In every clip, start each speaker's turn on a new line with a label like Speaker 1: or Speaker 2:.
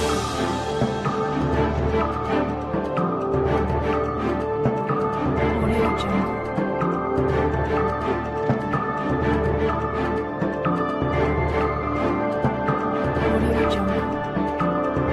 Speaker 1: Audio Jungle. Audio Jungle.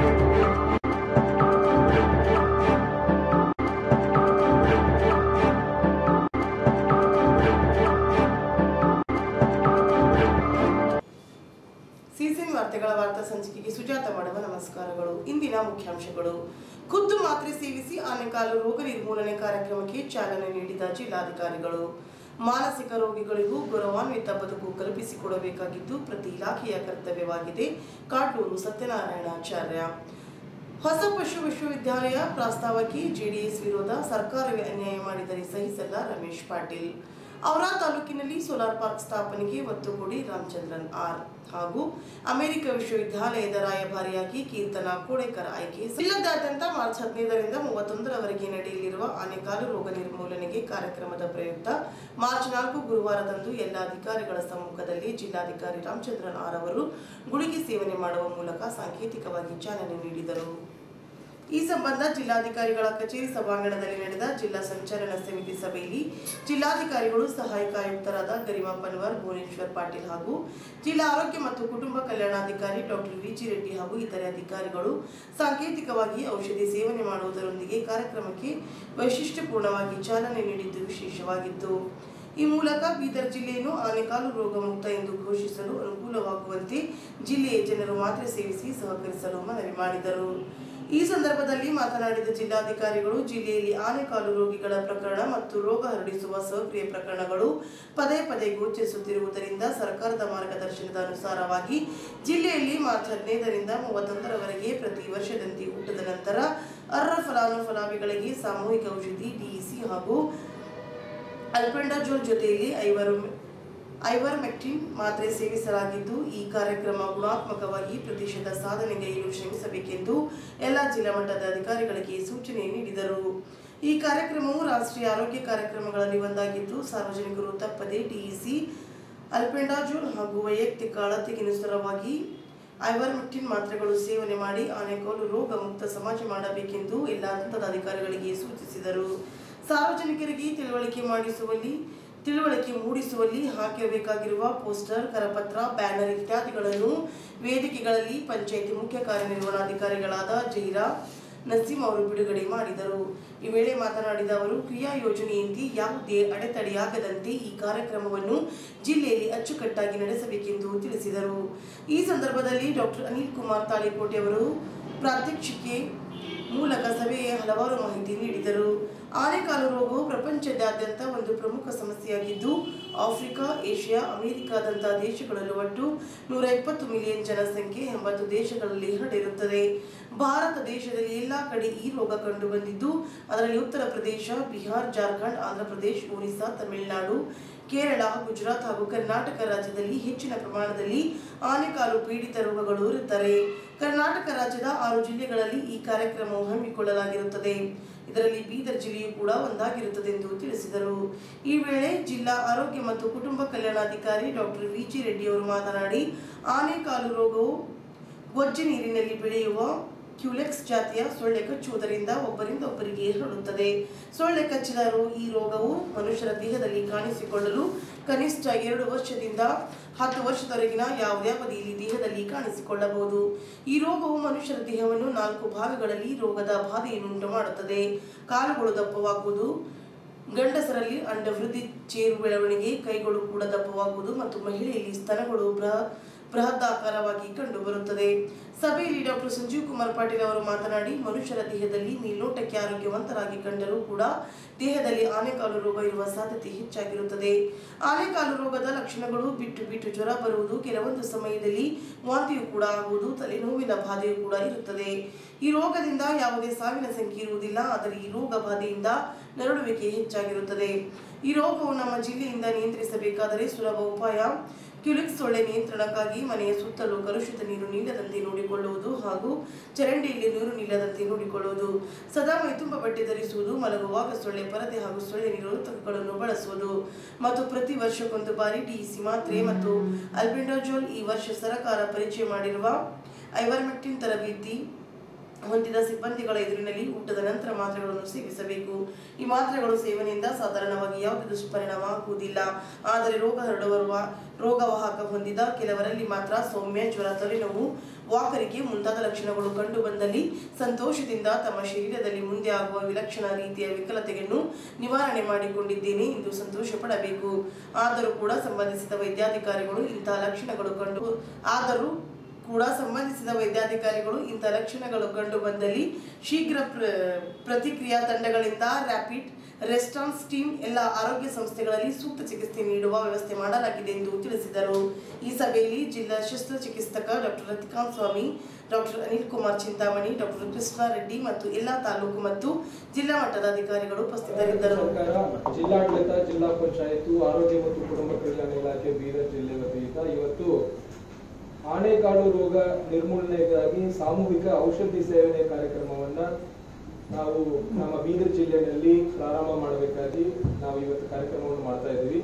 Speaker 2: CCN ವಾರ್ತೆಗಳ ವಾರ್ತಾ ಸಂಚಿಕೆಗೆ ಸುಜಾತ ಮಾಡುವ ನಮಸ್ಕಾರಗಳು ಇಂದಿನ ಮುಖ್ಯಾಂಶಗಳು ಖುದ್ದು ಮಾತ್ರೆ ಸೇವಿಸಿ ಆನೆಕಾಲು ರೋಗ ನಿರ್ಮೂಲನೆ ಕಾರ್ಯಕ್ರಮಕ್ಕೆ ಚಾಲನೆ ನೀಡಿದ ಜಿಲ್ಲಾಧಿಕಾರಿಗಳು ಮಾನಸಿಕ ರೋಗಿಗಳಿಗೂ ಗೌರವಾನ್ವಿತ ಬದುಕು ಕಲ್ಪಿಸಿಕೊಡಬೇಕಾಗಿದ್ದು ಪ್ರತಿ ಇಲಾಖೆಯ ಕರ್ತವ್ಯವಾಗಿದೆ ಕಾಟೂರು ಸತ್ಯನಾರಾಯಣಾಚಾರ್ಯ ಹೊಸ ಪಶು ವಿಶ್ವವಿದ್ಯಾಲಯ ಪ್ರಸ್ತಾವಕ್ಕೆ ಜೆಡಿಎಸ್ ವಿರೋಧ ಸರ್ಕಾರವೇ ಅನ್ಯಾಯ ಮಾಡಿದರೆ ಸಹಿಸಲ್ಲ ರಮೇಶ್ ಪಾಟೀಲ್ ಔರಾ ತಾಲೂಕಿನಲ್ಲಿ ಸೋಲಾರ್ ಪಾರ್ಕ್ ಸ್ಥಾಪನೆಗೆ ಒತ್ತು ಕೊಡಿ ರಾಮಚಂದ್ರನ್ ಆರ್ ಹಾಗೂ ಅಮೆರಿಕ ವಿಶ್ವವಿದ್ಯಾಲಯದ ರಾಯಭಾರಿಯಾಗಿ ಕೀರ್ತನಾ ಕೋಡೇಕರ್ ಆಯ್ಕೆ ಜಿಲ್ಲಾದ್ಯಂತ ಮಾರ್ಚ್ ಹದಿನೈದರಿಂದ ಮೂವತ್ತೊಂದರವರೆಗೆ ನಡೆಯಲಿರುವ ಆನೆಕಾಲು ರೋಗ ನಿರ್ಮೂಲನೆಗೆ ಕಾರ್ಯಕ್ರಮದ ಪ್ರಯುಕ್ತ ಮಾರ್ಚ್ ನಾಲ್ಕು ಗುರುವಾರದಂದು ಎಲ್ಲ ಅಧಿಕಾರಿಗಳ ಸಮ್ಮುಖದಲ್ಲಿ ಜಿಲ್ಲಾಧಿಕಾರಿ ರಾಮಚಂದ್ರನ್ ಆರ್ ಅವರು ಗುಳಿಗೆ ಸೇವನೆ ಮಾಡುವ ಮೂಲಕ ಸಾಂಕೇತಿಕವಾಗಿ ಚಾಲನೆ ನೀಡಿದರು ಈ ಸಂಬಂಧ ಜಿಲ್ಲಾಧಿಕಾರಿಗಳ ಕಚೇರಿ ಸಭಾಂಗಣದಲ್ಲಿ ನಡೆದ ಜಿಲ್ಲಾ ಸಂಚಲನ ಸಮಿತಿ ಸಭೆಯಲ್ಲಿ ಜಿಲ್ಲಾಧಿಕಾರಿಗಳು ಸಹಾಯಕ ಆಯುಕ್ತರಾದ ಗರಿಮಾ ಪನ್ವರ್ ಭುವನೇಶ್ವರ್ ಪಾಟೀಲ್ ಹಾಗೂ ಜಿಲ್ಲಾ ಆರೋಗ್ಯ ಮತ್ತು ಕುಟುಂಬ ಕಲ್ಯಾಣಾಧಿಕಾರಿ ಡಾಕ್ಟರ್ ವಿಜಿ ರೆಡ್ಡಿ ಹಾಗೂ ಇತರೆ ಅಧಿಕಾರಿಗಳು ಸಾಂಕೇತಿಕವಾಗಿ ಔಷಧಿ ಸೇವನೆ ಮಾಡುವುದರೊಂದಿಗೆ ಕಾರ್ಯಕ್ರಮಕ್ಕೆ ವೈಶಿಷ್ಟ್ಯಪೂರ್ಣವಾಗಿ ಚಾಲನೆ ನೀಡಿದ್ದು ವಿಶೇಷವಾಗಿತ್ತು ಈ ಮೂಲಕ ಬೀದರ್ ಜಿಲ್ಲೆಯನ್ನು ಆನೆಕಾಲು ರೋಗ ಮುಕ್ತ ಎಂದು ಘೋಷಿಸಲು ಅನುಕೂಲವಾಗುವಂತೆ ಜಿಲ್ಲೆಯ ಜನರು ಮಾತ್ರೆ ಸೇವಿಸಿ ಸಹಕರಿಸಲು ಮನವಿ ಮಾಡಿದರು ಈ ಸಂದರ್ಭದಲ್ಲಿ ಮಾತನಾಡಿದ ಜಿಲ್ಲಾಧಿಕಾರಿಗಳು ಜಿಲ್ಲೆಯಲ್ಲಿ ಆನೆಕಾಲು ರೋಗಿಗಳ ಪ್ರಕರಣ ಮತ್ತು ರೋಗ ಹರಡಿಸುವ ಸಕ್ರಿಯ ಪ್ರಕರಣಗಳು ಪದೇ ಪದೇ ಗೋಚರಿಸುತ್ತಿರುವುದರಿಂದ ಸರ್ಕಾರದ ಮಾರ್ಗದರ್ಶನದ ಅನುಸಾರವಾಗಿ ಜಿಲ್ಲೆಯಲ್ಲಿ ಮಾರ್ಚ್ ಹದಿನೈದರಿಂದ ಮೂವತ್ತೊಂದರವರೆಗೆ ಪ್ರತಿ ವರ್ಷದಂತೆ ಊಟದ ನಂತರ ಅರ್ಹ ಫಲಾನುಫಲಾಭಿಗಳಿಗೆ ಸಾಮೂಹಿಕ ಔಷಧಿ ಡಿಇಸಿ ಹಾಗೂ ಅಲ್ಪೆಂಡಾಜೋಲ್ ಜೊತೆಯಲ್ಲಿ ಐವರು ಐವರ್ಮೆಕ್ಟಿನ್ ಮಾತ್ರೆ ಸೇವಿಸಲಾಗಿದ್ದು ಈ ಕಾರ್ಯಕ್ರಮ ಗುಣಾತ್ಮಕವಾಗಿ ಪ್ರತಿಶತ ಸಾಧನೆಗೈಯಲು ಶ್ರಮಿಸಬೇಕೆಂದು ಎಲ್ಲ ಜಿಲ್ಲಾ ಮಟ್ಟದ ಅಧಿಕಾರಿಗಳಿಗೆ ಸೂಚನೆ ನೀಡಿದರು ಈ ಕಾರ್ಯಕ್ರಮವು ರಾಷ್ಟ್ರೀಯ ಆರೋಗ್ಯ ಕಾರ್ಯಕ್ರಮಗಳಲ್ಲಿ ಒಂದಾಗಿದ್ದು ಸಾರ್ವಜನಿಕರು ತಪ್ಪದೆ ಡಿಇಸಿ ಅಲ್ಪೆಂಡಾಜೋಲ್ ಹಾಗೂ ವೈಯಕ್ತಿಕ ಅಳತೆಗನುಸಾರವಾಗಿ ಐವರ್ಮೆಕ್ಟಿನ್ ಮಾತ್ರೆಗಳು ಸೇವನೆ ಮಾಡಿ ಆನೆಕೋಲು ರೋಗ ಮುಕ್ತ ಸಮಾಜ ಮಾಡಬೇಕೆಂದು ಎಲ್ಲ ಹಂತದ ಅಧಿಕಾರಿಗಳಿಗೆ ಸೂಚಿಸಿದರು ಸಾರ್ವಜನಿಕರಿಗೆ ತಿಳುವಳಿಕೆ ಮಾಡಿಸುವಲ್ಲಿ ತಿಳುವಳಿಕೆ ಮೂಡಿಸುವಲ್ಲಿ ಹಾಕಿರಬೇಕಾಗಿರುವ ಪೋಸ್ಟರ್ ಕರಪತ್ರ ಬ್ಯಾನರ್ ಇತ್ಯಾದಿಗಳನ್ನು ವೇದಿಕೆಗಳಲ್ಲಿ ಪಂಚಾಯಿತಿ ಮುಖ್ಯ ಕಾರ್ಯನಿರ್ವಹಣಾಧಿಕಾರಿಗಳಾದ ಜೈರಾ ನಸೀಂ ಅವರು ಬಿಡುಗಡೆ ಮಾಡಿದರು ಈ ವೇಳೆ ಮಾತನಾಡಿದ ಅವರು ಕ್ರಿಯಾ ಯೋಜನೆಯಂತೆ ಯಾವುದೇ ಅಡೆತಡೆಯಾಗದಂತೆ ಈ ಕಾರ್ಯಕ್ರಮವನ್ನು ಜಿಲ್ಲೆಯಲ್ಲಿ ಅಚ್ಚುಕಟ್ಟಾಗಿ ನಡೆಸಬೇಕೆಂದು ತಿಳಿಸಿದರು ಈ ಸಂದರ್ಭದಲ್ಲಿ ಡಾಕ್ಟರ್ ಅನಿಲ್ ಕುಮಾರ್ ತಾಳಿಕೋಟೆ ಅವರು ಪ್ರಾತ್ಯಕ್ಷಿಕೆ ಮೂಲಕ ಸಭೆಗೆ ಹಲವಾರು ಮಾಹಿತಿ ನೀಡಿದರು ಆನೆಕಾಲು ರೋಗವು ಪ್ರಪಂಚದಾದ್ಯಂತ ಒಂದು ಪ್ರಮುಖ ಸಮಸ್ಯೆಯಾಗಿದ್ದು ಆಫ್ರಿಕಾ ಏಷ್ಯಾ ಅಮೆರಿಕಾದಂತಹ ದೇಶಗಳಲ್ಲಿ ಒಟ್ಟು ನೂರ ಇಪ್ಪತ್ತು ಮಿಲಿಯನ್ ಜನಸಂಖ್ಯೆ ಎಂಬತ್ತು ದೇಶಗಳಲ್ಲಿ ಹರಡಿರುತ್ತದೆ ಭಾರತ ದೇಶದಲ್ಲಿ ಎಲ್ಲಾ ಕಡೆ ಈ ರೋಗ ಕಂಡು ಬಂದಿದ್ದು ಅದರಲ್ಲಿ ಉತ್ತರ ಪ್ರದೇಶ ಬಿಹಾರ್ ಜಾರ್ಖಂಡ್ ಆಂಧ್ರಪ್ರದೇಶ ಒರಿಸ್ಸಾ ತಮಿಳುನಾಡು ಕೇರಳ ಗುಜರಾತ್ ಹಾಗೂ ಕರ್ನಾಟಕ ರಾಜ್ಯದಲ್ಲಿ ಹೆಚ್ಚಿನ ಪ್ರಮಾಣದಲ್ಲಿ ಆನೆಕಾಲು ಪೀಡಿತ ರೋಗಗಳು ಇರುತ್ತಾರೆ ಕರ್ನಾಟಕ ರಾಜ್ಯದ ಆರು ಜಿಲ್ಲೆಗಳಲ್ಲಿ ಈ ಕಾರ್ಯಕ್ರಮವು ಹಮ್ಮಿಕೊಳ್ಳಲಾಗಿರುತ್ತದೆ ಇದರಲ್ಲಿ ಬೀದರ್ ಜಿಲ್ಲೆಯು ಕೂಡ ಒಂದಾಗಿರುತ್ತದೆ ಎಂದು ತಿಳಿಸಿದರು ಈ ವೇಳೆ ಜಿಲ್ಲಾ ಆರೋಗ್ಯ ಮತ್ತು ಕುಟುಂಬ ಕಲ್ಯಾಣಾಧಿಕಾರಿ ಡಾಕ್ಟರ್ ವಿಜಿ ರೆಡ್ಡಿ ಅವರು ಮಾತನಾಡಿ ಆನೆಕಾಲು ರೋಗವು ಗೊಜ್ಜೆ ನೀರಿನಲ್ಲಿ ಬೆಳೆಯುವ ಕ್ಯೂಲೆಕ್ಸ್ ಜಾತಿಯ ಸೊಳ್ಳೆ ಕಚ್ಚುವುದರಿಂದ ಒಬ್ಬರಿಂದ ಒಬ್ಬರಿಗೆ ಹರಡುತ್ತದೆ ಸೊಳ್ಳೆ ಕಚ್ಚಿದ ರೋ- ಈ ರೋಗವು ಮನುಷ್ಯರ ದೇಹದಲ್ಲಿ ಕಾಣಿಸಿಕೊಳ್ಳಲು ಕನಿಷ್ಠ ಎರಡು ವರ್ಷದಿಂದ ಹತ್ತು ವರ್ಷದವರೆಗಿನ ಯಾವುದೇ ಅವಧಿಯಲ್ಲಿ ದೇಹದಲ್ಲಿ ಕಾಣಿಸಿಕೊಳ್ಳಬಹುದು ಈ ರೋಗವು ಮನುಷ್ಯರ ದೇಹವನ್ನು ನಾಲ್ಕು ಭಾಗಗಳಲ್ಲಿ ರೋಗದ ಬಾಧೆಯನ್ನು ಉಂಟು ಮಾಡುತ್ತದೆ ಕಾಲುಗಳು ದಪ್ಪವಾಗುವುದು ಗಂಡಸರಲ್ಲಿ ಅಂಡವೃದ್ಧಿ ಚೇರು ಬೆಳವಣಿಗೆ ಕೈಗಳು ಕೂಡ ದಪ್ಪವಾಗುವುದು ಮತ್ತು ಮಹಿಳೆಯಲ್ಲಿ ಸ್ತನಗಳು ಬೃಹ ಬೃಹದಾಕಾರವಾಗಿ ಕಂಡುಬರುತ್ತದೆ ಸಭೆಯಲ್ಲಿ ಡಾಕ್ಟರ್ ಸಂಜೀವ್ ಕುಮಾರ್ ಪಾಟೀಲ್ ಅವರು ಮಾತನಾಡಿ ಮನುಷ್ಯರ ದೇಹದಲ್ಲಿ ಮೇಲ್ನೋಟಕ್ಕೆ ಆರೋಗ್ಯವಂತರಾಗಿ ಕಂಡರೂ ಕೂಡ ದೇಹದಲ್ಲಿ ಆನೆಕಾಲು ರೋಗ ಇರುವ ಸಾಧ್ಯತೆ ಹೆಚ್ಚಾಗಿರುತ್ತದೆ ಆನೆಕಾಲು ರೋಗದ ಲಕ್ಷಣಗಳು ಬಿಟ್ಟು ಬಿಟ್ಟು ಜ್ವರ ಬರುವುದು ಕೆಲವೊಂದು ಸಮಯದಲ್ಲಿ ವಾಂತಿಯು ಕೂಡ ಆಗುವುದು ತಲೆನೋವಿನ ಬಾಧೆಯು ಕೂಡ ಇರುತ್ತದೆ ಈ ರೋಗದಿಂದ ಯಾವುದೇ ಸಾವಿನ ಸಂಖ್ಯೆ ಇರುವುದಿಲ್ಲ ಆದರೆ ಈ ರೋಗ ಬಾಧೆಯಿಂದ ನರಳುವಿಕೆ ಹೆಚ್ಚಾಗಿರುತ್ತದೆ ಈ ರೋಗವು ನಮ್ಮ ಜಿಲ್ಲೆಯಿಂದ ನಿಯಂತ್ರಿಸಬೇಕಾದರೆ ಸುಲಭ ಉಪಾಯ ಕ್ಯುಲಿಕ್ಸ್ ಸೊಳ್ಳೆ ನಿಯಂತ್ರಣಕ್ಕಾಗಿ ಮನೆಯ ಸುತ್ತಲೂ ಕಲುಷಿತ ನೀರು ನಿಲ್ಲದಂತೆ ನೋಡಿಕೊಳ್ಳುವುದು ಹಾಗೂ ಚರಂಡಿಯಲ್ಲಿ ನೀರು ನಿಲ್ಲದಂತೆ ನೋಡಿಕೊಳ್ಳುವುದು ಸದಾ ಮೈತುಂಬ ಬಟ್ಟೆ ಧರಿಸುವುದು ಮಲಗುವಾಗ ಸೊಳ್ಳೆ ಪರದೆ ಹಾಗೂ ಸೊಳ್ಳೆ ನಿರೋಧಕಗಳನ್ನು ಬಳಸುವುದು ಮತ್ತು ಪ್ರತಿ ವರ್ಷಕ್ಕೊಂದು ಬಾರಿ ಡಿಸಿ ಮಾತ್ರೆ ಮತ್ತು ಅಲ್ಬೆಂಡಾಜೋಲ್ ಈ ವರ್ಷ ಸರಕಾರ ಪರಿಚಯ ಮಾಡಿರುವ ಐವರ್ಮೆಕ್ಟಿನ್ ತರಬೇತಿ ಹೊಂದಿದ ಸಿಬ್ಬಂದಿಗಳ ಎದುರಿನಲ್ಲಿ ಊಟದ ನಂತರ ಮಾತ್ರೆಗಳನ್ನು ಸೇವಿಸಬೇಕು ಈ ಮಾತ್ರೆಗಳು ಸೇವನೆಯಿಂದ ಸಾಧಾರಣವಾಗಿ ಯಾವುದೇ ದುಷ್ಪರಿಣಾಮ ಆಗುವುದಿಲ್ಲ ಆದರೆ ರೋಗ ಹರಡುವ ರೋಗವಾಹಕ ಹೊಂದಿದ ಕೆಲವರಲ್ಲಿ ಮಾತ್ರ ಸೌಮ್ಯ ಜ್ವರ ತಲೆನೋವು ವಾಕರಿಕೆ ಮುಂತಾದ ಲಕ್ಷಣಗಳು ಕಂಡು ಬಂದಲ್ಲಿ ಸಂತೋಷದಿಂದ ತಮ್ಮ ಶರೀರದಲ್ಲಿ ಮುಂದೆ ಆಗುವ ವಿಲಕ್ಷಣ ರೀತಿಯ ವಿಕಲತೆಯನ್ನು ನಿವಾರಣೆ ಮಾಡಿಕೊಂಡಿದ್ದೇನೆ ಎಂದು ಸಂತೋಷ ಪಡಬೇಕು ಆದರೂ ಕೂಡ ಸಂಬಂಧಿಸಿದ ವೈದ್ಯಾಧಿಕಾರಿಗಳು ಇಂತಹ ಲಕ್ಷಣಗಳು ಕಂಡು ಆದರೂ ಕೂಡ ಸಂಬಂಧಿಸಿದ ವೈದ್ಯಾಧಿಕಾರಿಗಳು ಇಂಥ ಲಕ್ಷಣಗಳು ಕಂಡು ಬಂದಲ್ಲಿ ಶೀಘ್ರ ಪ್ರ ಪ್ರತಿಕ್ರಿಯಾ ತಂಡಗಳಿಂದ ರ್ಯಾಪಿಡ್ ರೆಸ್ಪಾನ್ಸ್ ಟೀಮ್ ಎಲ್ಲ ಆರೋಗ್ಯ ಸಂಸ್ಥೆಗಳಲ್ಲಿ ಸೂಕ್ತ ಚಿಕಿತ್ಸೆ ನೀಡುವ ವ್ಯವಸ್ಥೆ ಮಾಡಲಾಗಿದೆ ಎಂದು ತಿಳಿಸಿದರು ಈ ಸಭೆಯಲ್ಲಿ ಜಿಲ್ಲಾ ಶಸ್ತ್ರಚಿಕಿತ್ಸಕ doctor Ratikant Swamy doctor Anil Kumar Chintamani doctor Krishna Reddy ಮತ್ತು ಎಲ್ಲ ತಾಲೂಕು ಮತ್ತು ಜಿಲ್ಲಾ ಮಟ್ಟದ ಅಧಿಕಾರಿಗಳು ಉಪಸ್ಥಿತರಿದ್ದರು
Speaker 3: ಸರ್ಕಾರ ಜಿಲ್ಲಾಡಳಿತ ಜಿಲ್ಲಾ ಪಂಚಾಯತ್ ಆರೋಗ್ಯ ಮತ್ತು ಕುಟುಂಬ ಕಲ್ಯಾಣ ಇಲಾಖೆ ಬೀದರ್ ಜಿಲ್ಲೆ ವತಿಯಿಂದ ಇವತ್ತು ಆನೆಕಾಡು ರೋಗ ನಿರ್ಮೂಲನೆಗಾಗಿ ಸಾಮೂಹಿಕ ಔಷಧಿ ಸೇವನೆ ಕಾರ್ಯಕ್ರಮವನ್ನ ನಾವು ನಮ್ಮ ಬೀದರ್ ಜಿಲ್ಲೆಯಲ್ಲಿ ಪ್ರಾರಂಭ ಮಾಡಬೇಕಾಗಿ ನಾವು ಇವತ್ತು ಕಾರ್ಯಕ್ರಮವನ್ನು ಮಾಡ್ತಾ ಇದ್ದೀವಿ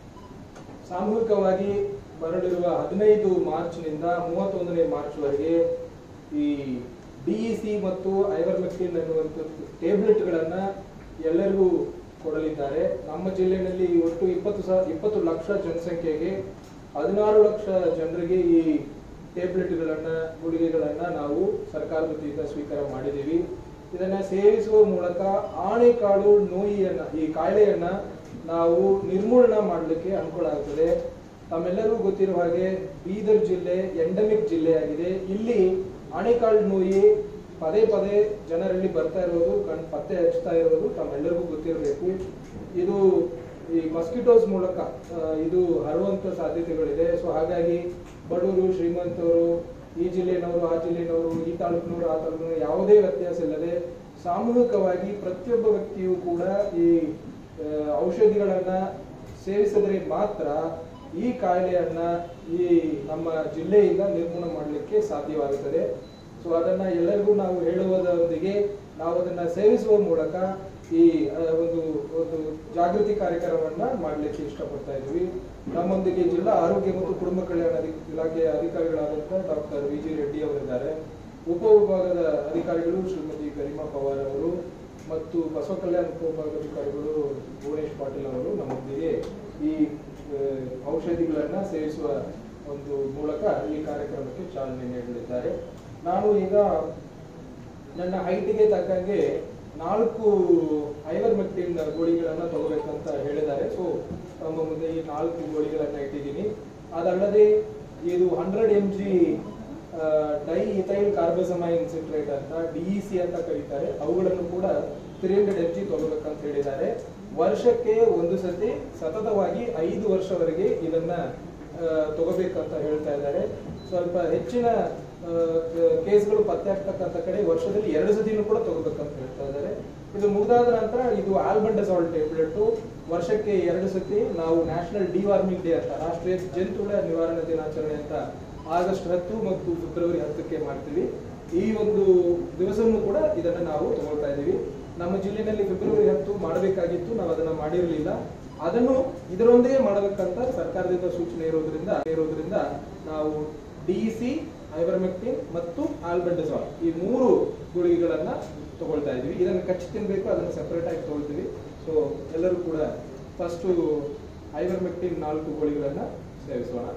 Speaker 3: ಸಾಮೂಹಿಕವಾಗಿ ಬರಲಿರುವ ಹದಿನೈದು ಮಾರ್ಚ್ನಿಂದ ಮೂವತ್ತೊಂದನೇ ಮಾರ್ಚ್ವರೆಗೆ ಈ ಡಿಇಸಿ ಮತ್ತು ಐವರ್ಮೆಕ್ಟಿನ್ ಅನ್ನುವಂಥ ಟೇಬ್ಲೆಟ್ಗಳನ್ನ ಎಲ್ಲರಿಗೂ ಕೊಡಲಿದ್ದಾರೆ ನಮ್ಮ ಜಿಲ್ಲೆಯಲ್ಲಿ ಒಟ್ಟು ಇಪ್ಪತ್ತು ಸಾವಿರ ಇಪ್ಪತ್ತು ಲಕ್ಷ ಜನಸಂಖ್ಯೆಗೆ ಹದಿನಾರು ಲಕ್ಷ ಜನರಿಗೆ ಈ ಟೇಬ್ಲೆಟ್ಗಳನ್ನ ಗುಳಿಗೆಗಳನ್ನ ನಾವು ಸರ್ಕಾರದ ವತಿಯಿಂದ ಸ್ವೀಕಾರ ಮಾಡಿದ್ದೀವಿ ಇದನ್ನ ಸೇವಿಸುವ ಮೂಲಕ ಆಣೆಕಾಡು ನೋಯಿಯನ್ನ ಈ ಕಾಯಿಲೆಯನ್ನ ನಾವು ನಿರ್ಮೂಲನ ಮಾಡಲಿಕ್ಕೆ ಅನುಕೂಲ ಆಗ್ತದೆ ತಮ್ಮೆಲ್ಲರಿಗೂ ಗೊತ್ತಿರುವ ಹಾಗೆ ಬೀದರ್ ಜಿಲ್ಲೆ ಎಂಡಮಿಕ್ ಜಿಲ್ಲೆಯಾಗಿದೆ ಇಲ್ಲಿ ಆಣೆಕಾಳು ನೋಯಿ ಪದೇ ಪದೇ ಜನರಲ್ಲಿ ಬರ್ತಾ ಇರೋದು ಕಣ್ ಪತ್ತೆ ಹಚ್ತಾ ಇರೋದು ತಮ್ಮೆಲ್ಲರಿಗೂ ಗೊತ್ತಿರಬೇಕು ಇದು ಈ ಮಸ್ಕಿಟೋಸ್ ಮೂಲಕ ಆ, ಇದು ಹರಡುವಂತ ಸಾಧ್ಯತೆಗಳಿದೆ ಸೊ ಹಾಗಾಗಿ ಬಡವರು ಶ್ರೀಮಂತರು ಈ ಜಿಲ್ಲೆನವರು ಆ ಜಿಲ್ಲೆನವರು ಈ ತಾಲೂಕಿನವರು ಆ ತಾಲೂಕಿನವರು ಯಾವುದೇ ವ್ಯತ್ಯಾಸ ಇಲ್ಲದೆ ಸಾಮೂಹಿಕವಾಗಿ ಪ್ರತಿಯೊಬ್ಬ ವ್ಯಕ್ತಿಯು ಕೂಡ ಈ ಆ, ಔಷಧಿಗಳನ್ನ ಸೇವಿಸಿದ್ರೆ ಮಾತ್ರ ಈ ಕಾಯಿಲೆಯನ್ನ ಈ ನಮ್ಮ ಜಿಲ್ಲೆಯಿಂದ ನಿರ್ಮೂಲನೆ ಮಾಡಲಿಕ್ಕೆ ಸಾಧ್ಯವಾಗುತ್ತದೆ ಸೊ ಅದನ್ನ ಎಲ್ಲರಿಗೂ ನಾವು ಹೇಳುವುದರೊಂದಿಗೆ ನಾವು ಅದನ್ನ ಸೇವಿಸುವ ಮೂಲಕ ಈ ಆ, ಒಂದು ಒಂದು ಜಾಗೃತಿ ಕಾರ್ಯಕ್ರಮವನ್ನ ಮಾಡಲಿಕ್ಕೆ ಇಷ್ಟಪಡ್ತಾ ಇದ್ದೀವಿ ನಮ್ಮೊಂದಿಗೆ ಜಿಲ್ಲಾ ಆರೋಗ್ಯ ಮತ್ತು ಕುಟುಂಬ ಕಲ್ಯಾಣ ಅಧಿ- ಇಲಾಖೆಯ ಅಧಿಕಾರಿಗಳಾದಂಥ ಡಾಕ್ಟರ್ ವಿ ಜಿ ರೆಡ್ಡಿ ಅವರಿದ್ದಾರೆ ಉಪವಿಭಾಗದ ಅಧಿಕಾರಿಗಳು ಶ್ರೀಮತಿ ಗರಿಮಾ ಪವಾರ್ ಅವರು ಮತ್ತು ಬಸವ ಕಲ್ಯಾಣ ಉಪವಿಭಾಗಾಧಿಕಾರಿಗಳು ಭುವನೇಶ್ ಪಾಟೀಲ್ ಅವರು ನಮ್ಮೊಂದಿಗೆ ಈ ಆ, ಔಷಧಿಗಳನ್ನ ಸೇವಿಸುವ ಒಂದು ಮೂಲಕ ಈ ಕಾರ್ಯಕ್ರಮಕ್ಕೆ ಚಾಲನೆ ನೀಡಲಿದ್ದಾರೆ ನಾನು ಈಗ ನನ್ನ ಹೈಟಿಗೆ ತಕ್ಕಂಗೆ ನಾಲ್ಕು ಐವರ್ಮೆಕ್ಟಿನ್ ಗೋಳಿಗಳನ್ನ ತಗೋಬೇಕಂತ ಹೇಳಿದ್ದಾರೆ ಸೊ ತಮ್ಮ ಮುಂದೆ ಈ ನಾಲ್ಕು ಗೋಳಿಗಳನ್ನ ಇಟ್ಟಿದ್ದೀನಿ ಅದಲ್ಲದೆ ಇದು hundred M G diethyl carbamazine citrate ಅಂತ ಡಿಇಸಿ ಅಂತ ಕರೀತಾರೆ ಅವುಗಳನ್ನು ಕೂಡ ತ್ರೀ ಹಂಡ್ರೆಡ್ ಎಂ ಜಿ ತಗೋಬೇಕಂತ ಹೇಳಿದ್ದಾರೆ ವರ್ಷಕ್ಕೆ ಒಂದು ಸತಿ ಸತತವಾಗಿ ಐದು ವರ್ಷವರೆಗೆ ಇದನ್ನ ಆ, ತಗೋಬೇಕಂತ ಹೇಳ್ತಾ ಇದ್ದಾರೆ ಸ್ವಲ್ಪ ಹೆಚ್ಚಿನ ಆ, ಕ- ಕೇಸ್ಗಳು ಪತ್ತೆ ಆಗ್ತಕ್ಕಂಥ ಕಡೆ ವರ್ಷದಲ್ಲಿ ಎರಡು ಸತಿನೂ ಕೂಡ ತಗೋಬೇಕಂತ ಹೇಳ್ತಾ ಇದ್ದಾರೆ ಇದು ಮುಗಿದಾದ ನಂತರ ಇದು ಆಲ್ಬಂಡಸಾಲ್ ಟೇಬ್ಲೆಟ್ ವರ್ಷಕ್ಕೆ ಎರಡು ಸತಿ ನಾವು ನ್ಯಾಷನಲ್ ಡಿವಾರ್ಮಿಂಗ್ ಡೇ ಅಂತ ರಾಷ್ಟ್ರೀಯ ಜಂತುಹುಳ ನಿವಾರಣಾ ದಿನಾಚರಣೆ ಅಂತ ಆಗಸ್ಟ್ ಹತ್ತು ಮತ್ತು ಫೆಬ್ರವರಿ ಹತ್ತಕ್ಕೆ ಮಾಡ್ತೀವಿ ಈ ಒಂದು ದಿವಸನೂ ಕೂಡ ಇದನ್ನ ನಾವು ತಗೊಳ್ತಾ ಇದ್ದೀವಿ ನಮ್ಮ ಜಿಲ್ಲೆಯಲ್ಲಿ ಫೆಬ್ರವರಿ ಹತ್ತು ಮಾಡಬೇಕಾಗಿತ್ತು ನಾವು ಅದನ್ನ ಮಾಡಿರಲಿಲ್ಲ ಅದನ್ನು ಇದರೊಂದಿಗೆ ಮಾಡಬೇಕಂತ ಸರ್ಕಾರದಿಂದ ಸೂಚನೆ ಇರೋದ್ರಿಂದ ಇರೋದ್ರಿಂದ ನಾವು ಡಿಇಸಿ ಐವರ್ಮೆಕ್ಟಿನ್ ಮತ್ತು ಆಲ್ಬೆಂಡಜಾಲ್ ಈ ಮೂರು ಗುಳಿಗೆಗಳನ್ನ ತಗೊಳ್ತಾ ಇದೀವಿ ಇದನ್ನು ಕಚ್ಚಿ ತಿನ್ಬೇಕು ಅದನ್ನು ಸೆಪರೇಟ್ ಆಗಿ ತಗೊಳ್ತೀವಿ ಸೊ ಎಲ್ಲರೂ ಕೂಡ ಫಸ್ಟು ಐವರ್ಮೆಕ್ಟಿನ್ ನಾಲ್ಕು ಗುಳಿಗೆಗಳನ್ನ ಸೇವಿಸೋಣ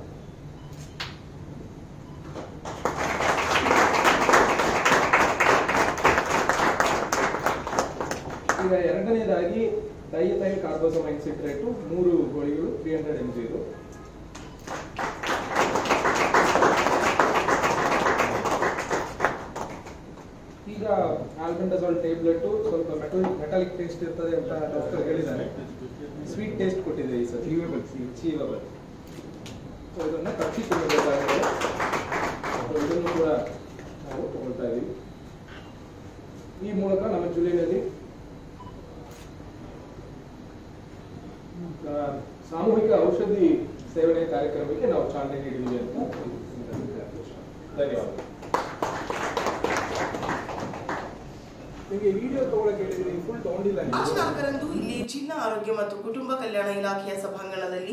Speaker 3: ಈಗ ಎರಡನೇದಾಗಿ ಡೈಥೈಲ್ ಕಾರ್ಬೋಸಮೈನ್ ಸಿಟ್ರೇಟು ಮೂರು ಗೋಳಿಗಳು ತ್ರೀ ಹಂಡ್ರೆಡ್ ಎಂ ಜಿ ಇದು ಈಗ ಆಲ್ಬೆಂಡಜಾಲ್ ಟೇಬ್ಲೆಟ್ ಸ್ವಲ್ಪ ಮೆಟಲ್ ಮೆಟಾಲಿಕ್ ಟೇಸ್ಟ್ ಇರ್ತದೆ ಅಂತ ಡಾಕ್ಟರ್ ಹೇಳಿದ್ದಾರೆ ಸ್ವೀಟ್ ಟೇಸ್ಟ್ ಕೊಟ್ಟಿದೆ ಈ ಸರ್ ಚೀವಬಲ್ ಚೀವಬಲ್ ಸೊ ಇದನ್ನ ಕಚ್ಚಿ ತಿನ್ನಬೇಕಾಗುತ್ತೆ ಸೊ ಇದನ್ನು ಕೂಡ ನಾವು ತಗೊಳ್ತಾ ಇದೀವಿ ಈ ಮೂಲಕ ನಮ್ಮ ಜಿಲ್ಲೆಯಲ್ಲಿ ಆ, ಸಾಮೂಹಿಕ ಔಷಧಿ ಸೇವನೆ ಕಾರ್ಯಕ್ರಮಕ್ಕೆ ನಾವು ಚಾಲನೆ ನೀಡಿದ್ದೀವಿ ಅಂತ ಧನ್ಯವಾದ ನಿಮಗೆ ವಿಡಿಯೋ ತಗೊಳಕ್ಕೆ ಹೇಳಿದ್ರೆ ಫುಲ್ ತಗೊಂಡಿಲ್ಲ
Speaker 2: ಮಾರ್ಚ್
Speaker 3: ನೀವು
Speaker 2: ನಾಲ್ಕರಂದು ಇಲ್ಲಿ ಜಿಲ್ಲಾ ಆರೋಗ್ಯ ಮತ್ತು ಕುಟುಂಬ ಕಲ್ಯಾಣ ಇಲಾಖೆಯ ಸಭಾಂಗಣದಲ್ಲಿ